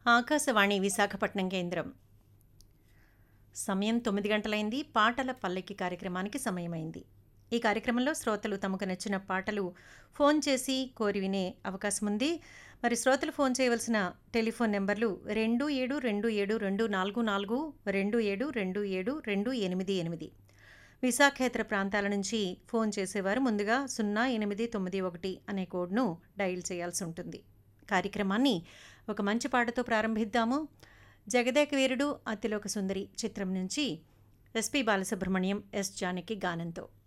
ఆకాశవాణి విశాఖపట్నం కేంద్రం సమయం తొమ్మిది గంటలైంది పాటల పల్లకి కార్యక్రమానికి సమయమైంది ఈ కార్యక్రమంలో శ్రోతలు తమకు నచ్చిన పాటలు ఫోన్ చేసి కోరి వినే అవకాశం ఉంది మరి శ్రోతలు ఫోన్ చేయవలసిన టెలిఫోన్ నెంబర్లు రెండు ఏడు రెండు ఏడు రెండు నాలుగు నాలుగు రెండు ఏడు రెండు ఏడు రెండు ఎనిమిది ఎనిమిది విశాఖేతర ప్రాంతాల నుంచి ఫోన్ చేసేవారు ముందుగా సున్నా ఎనిమిది తొమ్మిది ఒకటి అనే కోడ్ను డయల్ చేయాల్సి ఉంటుంది కార్యక్రమాన్ని ఒక మంచి పాటతో ప్రారంభిద్దాము జగదేక వీరుడు అతిలోక సుందరి చిత్రం నుంచి ఎస్పి బాలసుబ్రహ్మణ్యం ఎస్ జానకి గానంతో